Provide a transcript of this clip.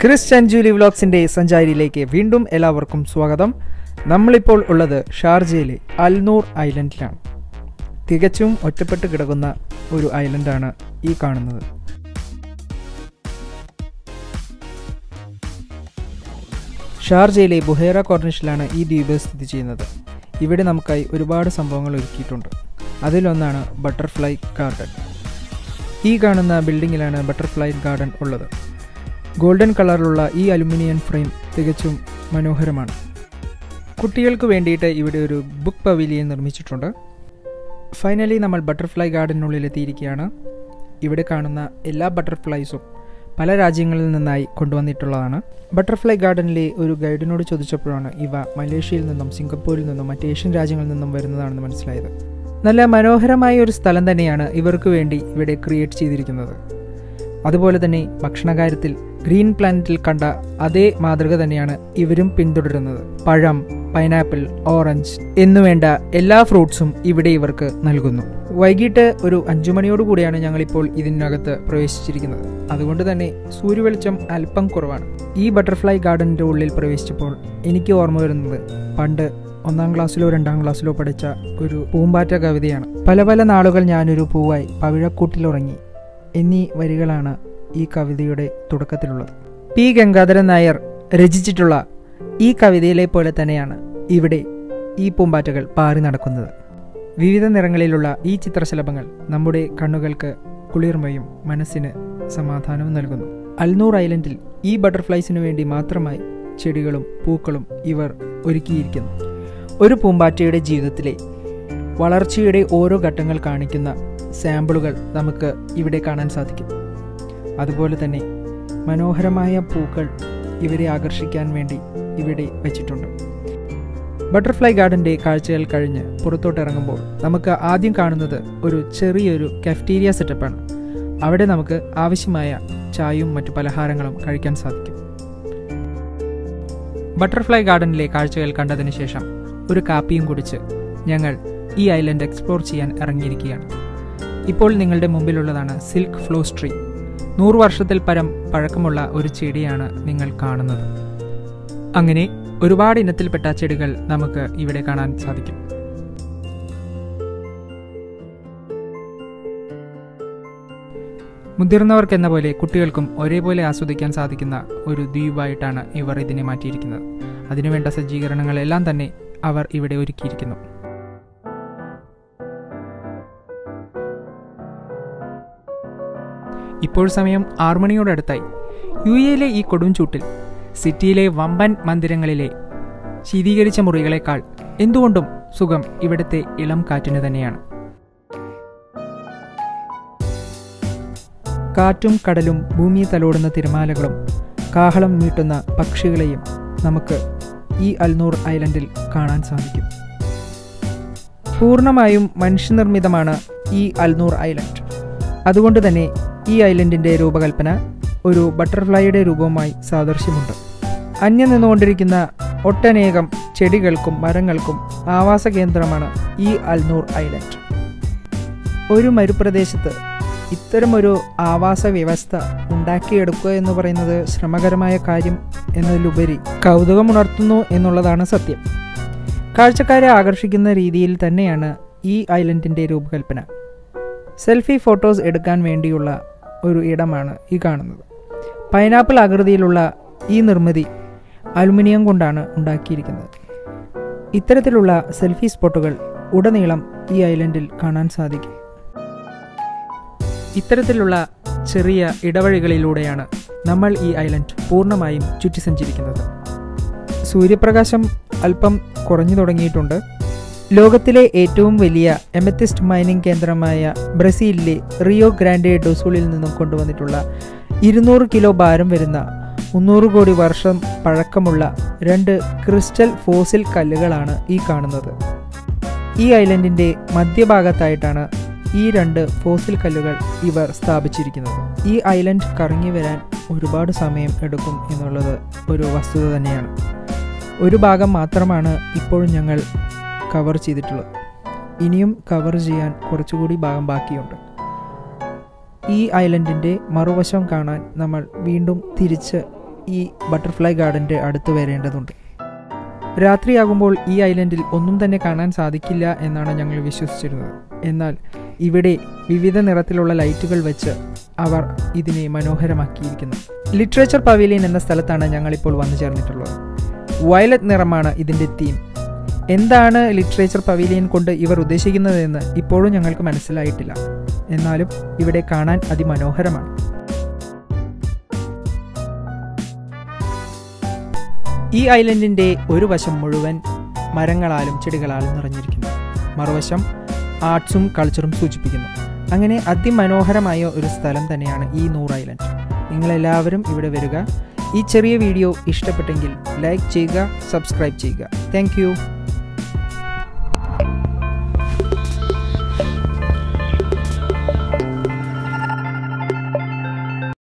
Chris ചഞ്ചൂലി വ്ലോഗ്സിന്റെ സഞ്ചാരിയിലേക്ക് വീണ്ടും എല്ലാവർക്കും സ്വാഗതം നമ്മളിപ്പോൾ ഉള്ളത് ഷാർജയിലെ അൽനൂർ ഐലൻഡിലാണ് തികച്ചും ഒറ്റപ്പെട്ട് കിടക്കുന്ന ഒരു ഐലൻഡാണ് ഈ കാണുന്നത് ഷാർജയിലെ ബുഹേറ കോർണിഷിലാണ് ഈ ദ്വീപ് സ്ഥിതി ചെയ്യുന്നത് ഇവിടെ നമുക്കായി ഒരുപാട് സംഭവങ്ങൾ ഒരുക്കിയിട്ടുണ്ട് അതിലൊന്നാണ് ബട്ടർഫ്ലൈ ഗാർഡൻ ഈ കാണുന്ന ബിൽഡിങ്ങിലാണ് ബട്ടർഫ്ലൈ ഗാർഡൻ ഉള്ളത് ഗോൾഡൻ കളറിലുള്ള ഈ അലുമിനിയം ഫ്രെയിം തികച്ചും മനോഹരമാണ് കുട്ടികൾക്ക് വേണ്ടിയിട്ട് ഇവിടെ ഒരു ബുക്ക് പവിലിയൻ നിർമ്മിച്ചിട്ടുണ്ട് ഫൈനലി നമ്മൾ ബട്ടർഫ്ലൈ ഗാർഡനുള്ളിൽ എത്തിയിരിക്കുകയാണ് ഇവിടെ കാണുന്ന എല്ലാ ബട്ടർഫ്ലൈസും പല രാജ്യങ്ങളിൽ നിന്നായി കൊണ്ടുവന്നിട്ടുള്ളതാണ് ബട്ടർഫ്ലൈ ഗാർഡനിലെ ഒരു ഗൈഡിനോട് ചോദിച്ചപ്പോഴാണ് ഇവ മലേഷ്യയിൽ നിന്നും സിംഗപ്പൂരിൽ നിന്നും മറ്റ് ഏഷ്യൻ രാജ്യങ്ങളിൽ നിന്നും വരുന്നതാണെന്ന് മനസ്സിലായത് നല്ല മനോഹരമായ ഒരു സ്ഥലം തന്നെയാണ് ഇവർക്ക് വേണ്ടി ഇവിടെ ക്രിയേറ്റ് ചെയ്തിരിക്കുന്നത് അതുപോലെ തന്നെ ഭക്ഷണകാര്യത്തിൽ ഗ്രീൻ പ്ലാനറ്റിൽ കണ്ട അതേ മാതൃക തന്നെയാണ് ഇവരും പിന്തുടരുന്നത് പഴം പൈനാപ്പിൾ ഓറഞ്ച് എന്നുവേണ്ട എല്ലാ ഫ്രൂട്ട്സും ഇവിടെ ഇവർക്ക് നൽകുന്നു വൈകിട്ട് ഒരു അഞ്ചു മണിയോട് കൂടിയാണ് ഞങ്ങളിപ്പോൾ ഇതിനകത്ത് പ്രവേശിച്ചിരിക്കുന്നത് അതുകൊണ്ട് തന്നെ സൂര്യവെളിച്ചം അല്പം കുറവാണ് ഈ ബട്ടർഫ്ലൈ ഗാർഡൻ്റെ ഉള്ളിൽ പ്രവേശിച്ചപ്പോൾ എനിക്ക് ഓർമ്മ വരുന്നത് പണ്ട് ഒന്നാം ക്ലാസ്സിലോ രണ്ടാം ക്ലാസ്സിലോ പഠിച്ച ഒരു പൂമ്പാറ്റ കവിതയാണ് പല പല നാളുകൾ ഞാനൊരു പൂവായി പവിഴക്കൂട്ടിലുറങ്ങി എന്നീ വരികളാണ് ഈ കവിതയുടെ തുടക്കത്തിലുള്ളത് പി ഗംഗാധരൻ നായർ രചിച്ചിട്ടുള്ള ഈ കവിതയിലെ പോലെ തന്നെയാണ് ഇവിടെ ഈ പൂമ്പാറ്റകൾ പാറി നടക്കുന്നത് വിവിധ നിറങ്ങളിലുള്ള ഈ ചിത്രശലഭങ്ങൾ നമ്മുടെ കണ്ണുകൾക്ക് കുളിർമയും മനസ്സിന് സമാധാനവും നൽകുന്നു അൽനൂർ ഐലൻഡിൽ ഈ ബട്ടർഫ്ലൈസിനു വേണ്ടി മാത്രമായി ചെടികളും പൂക്കളും ഇവർ ഒരുക്കിയിരിക്കുന്നു ഒരു പൂമ്പാറ്റയുടെ ജീവിതത്തിലെ വളർച്ചയുടെ ഓരോ ഘട്ടങ്ങൾ കാണിക്കുന്ന സാമ്പിളുകൾ നമുക്ക് ഇവിടെ കാണാൻ സാധിക്കും അതുപോലെ തന്നെ മനോഹരമായ പൂക്കൾ ഇവരെ ആകർഷിക്കാൻ വേണ്ടി ഇവിടെ വെച്ചിട്ടുണ്ട് ബട്ടർഫ്ലൈ ഗാർഡൻ്റെ കാഴ്ചകൾ കഴിഞ്ഞ് പുറത്തോട്ട് ഇറങ്ങുമ്പോൾ നമുക്ക് ആദ്യം കാണുന്നത് ഒരു ചെറിയൊരു കഫ്റ്റീരിയ സെറ്റപ്പാണ് അവിടെ നമുക്ക് ആവശ്യമായ ചായയും മറ്റു പലഹാരങ്ങളും കഴിക്കാൻ സാധിക്കും ബട്ടർഫ്ലൈ ഗാർഡനിലെ കാഴ്ചകൾ കണ്ടതിന് ശേഷം ഒരു കാപ്പിയും കുടിച്ച് ഞങ്ങൾ ഈ ഐലൻഡ് എക്സ്പ്ലോർ ചെയ്യാൻ ഇറങ്ങിയിരിക്കുകയാണ് ഇപ്പോൾ നിങ്ങളുടെ മുമ്പിലുള്ളതാണ് സിൽക്ക് ഫ്ലോസ് ട്രീ നൂറ് വർഷത്തിൽ പരം പഴക്കമുള്ള ഒരു ചെടിയാണ് നിങ്ങൾ കാണുന്നത് അങ്ങനെ ഒരുപാട് ഇനത്തിൽപ്പെട്ട ചെടികൾ നമുക്ക് ഇവിടെ കാണാൻ സാധിക്കും മുതിർന്നവർക്കെന്ന പോലെ കുട്ടികൾക്കും ഒരേപോലെ ആസ്വദിക്കാൻ സാധിക്കുന്ന ഒരു ദ്വീപായിട്ടാണ് ഇവർ ഇതിനെ മാറ്റിയിരിക്കുന്നത് അതിനുവേണ്ട സജ്ജീകരണങ്ങളെല്ലാം തന്നെ അവർ ഇവിടെ ഒരുക്കിയിരിക്കുന്നു ഇപ്പോൾ സമയം ആറു മണിയോടടുത്തായി യു എയിലെ ഈ കൊടും ചൂട്ടിൽ സിറ്റിയിലെ വമ്പൻ മന്ദിരങ്ങളിലെ ശീതീകരിച്ച മുറികളെക്കാൾ എന്തുകൊണ്ടും സുഖം ഇവിടുത്തെ ഇളം കാറ്റിന് തന്നെയാണ് കാറ്റും കടലും ഭൂമിയെ തലോടുന്ന തിരമാലകളും കാഹളം മീട്ടുന്ന പക്ഷികളെയും നമുക്ക് ഈ അൽനൂർ ഐലൻഡിൽ കാണാൻ സാധിക്കും പൂർണ്ണമായും മനുഷ്യനിർമ്മിതമാണ് ഈ അൽനൂർ ഐലൻഡ് അതുകൊണ്ട് തന്നെ ഈ ഐലൻഡിൻ്റെ രൂപകൽപ്പന ഒരു ബട്ടർഫ്ലൈയുടെ രൂപവുമായി സാദൃശ്യമുണ്ട് അന്യം നിന്നുകൊണ്ടിരിക്കുന്ന ഒട്ടനേകം ചെടികൾക്കും മരങ്ങൾക്കും ആവാസ കേന്ദ്രമാണ് ഈ അൽനൂർ ഐലൻഡ് ഒരു മരുപ്രദേശത്ത് ഇത്തരമൊരു ആവാസ വ്യവസ്ഥ ഉണ്ടാക്കിയെടുക്കുക എന്ന് പറയുന്നത് ശ്രമകരമായ കാര്യം എന്നതിലുപരി കൗതുകമുണർത്തുന്നു എന്നുള്ളതാണ് സത്യം കാഴ്ചക്കാരെ ആകർഷിക്കുന്ന രീതിയിൽ തന്നെയാണ് ഈ ഐലൻഡിൻ്റെ രൂപകൽപ്പന സെൽഫി ഫോട്ടോസ് എടുക്കാൻ വേണ്ടിയുള്ള ഒരു ഇടമാണ് ഈ കാണുന്നത് പൈനാപ്പിൾ ആകൃതിയിലുള്ള ഈ നിർമ്മിതി അലുമിനിയം കൊണ്ടാണ് ഉണ്ടാക്കിയിരിക്കുന്നത് ഇത്തരത്തിലുള്ള സെൽഫി സ്പോട്ടുകൾ ഉടനീളം ഈ ഐലൻഡിൽ കാണാൻ സാധിക്കും ഇത്തരത്തിലുള്ള ചെറിയ ഇടവഴികളിലൂടെയാണ് നമ്മൾ ഈ ഐലൻഡ് പൂർണ്ണമായും ചുറ്റി സഞ്ചരിക്കുന്നത് സൂര്യപ്രകാശം അല്പം കുറഞ്ഞു തുടങ്ങിയിട്ടുണ്ട് ലോകത്തിലെ ഏറ്റവും വലിയ എമത്തിസ്റ്റ് മൈനിങ് കേന്ദ്രമായ ബ്രസീലിലെ റിയോ ഗ്രാൻഡെ ഡൊസൂളിൽ നിന്നും കൊണ്ടുവന്നിട്ടുള്ള ഇരുന്നൂറ് കിലോ ഭാരം വരുന്ന മുന്നൂറ് കോടി വർഷം പഴക്കമുള്ള രണ്ട് ക്രിസ്റ്റൽ ഫോസിൽ കല്ലുകളാണ് ഈ കാണുന്നത് ഈ ഐലൻഡിൻ്റെ മധ്യഭാഗത്തായിട്ടാണ് ഈ രണ്ട് ഫോസിൽ കല്ലുകൾ ഇവർ സ്ഥാപിച്ചിരിക്കുന്നത് ഈ ഐലൻഡ് കറങ്ങി വരാൻ ഒരുപാട് സമയം എടുക്കും എന്നുള്ളത് ഒരു വസ്തുത തന്നെയാണ് ഒരു ഭാഗം മാത്രമാണ് ഇപ്പോൾ ഞങ്ങൾ കവർ ചെയ്തിട്ടുള്ളത് ഇനിയും കവർ ചെയ്യാൻ കുറച്ചുകൂടി ഭാഗം ബാക്കിയുണ്ട് ഈ ഐലൻഡിൻ്റെ മറുവശം കാണാൻ നമ്മൾ വീണ്ടും തിരിച്ച് ഈ ബട്ടർഫ്ലൈ ഗാർഡൻ്റെ അടുത്ത് വരേണ്ടതുണ്ട് രാത്രിയാകുമ്പോൾ ഈ ഐലൻഡിൽ ഒന്നും തന്നെ കാണാൻ സാധിക്കില്ല എന്നാണ് ഞങ്ങൾ വിശ്വസിച്ചിരുന്നത് എന്നാൽ ഇവിടെ വിവിധ നിറത്തിലുള്ള ലൈറ്റുകൾ വെച്ച് അവർ ഇതിനെ മനോഹരമാക്കിയിരിക്കുന്നു ലിറ്ററേച്ചർ പവീലിയൻ എന്ന സ്ഥലത്താണ് ഞങ്ങളിപ്പോൾ വന്നു ചേർന്നിട്ടുള്ളത് വയലറ്റ് നിറമാണ് ഇതിൻ്റെ തീം എന്താണ് ലിറ്ററേച്ചർ പവീലിയൻ കൊണ്ട് ഇവർ ഉദ്ദേശിക്കുന്നതെന്ന് ഇപ്പോഴും ഞങ്ങൾക്ക് മനസ്സിലായിട്ടില്ല എന്നാലും ഇവിടെ കാണാൻ അതിമനോഹരമാണ് ഈ ഐലൻഡിൻ്റെ ഒരു വശം മുഴുവൻ മരങ്ങളാലും ചെടികളാലും നിറഞ്ഞിരിക്കുന്നു മറുവശം ആർട്സും കൾച്ചറും സൂചിപ്പിക്കുന്നു അങ്ങനെ അതിമനോഹരമായ ഒരു സ്ഥലം തന്നെയാണ് ഈ നൂർ ഐലൻഡ് നിങ്ങളെല്ലാവരും ഇവിടെ വരിക ഈ ചെറിയ വീഡിയോ ഇഷ്ടപ്പെട്ടെങ്കിൽ ലൈക്ക് ചെയ്യുക സബ്സ്ക്രൈബ് ചെയ്യുക താങ്ക്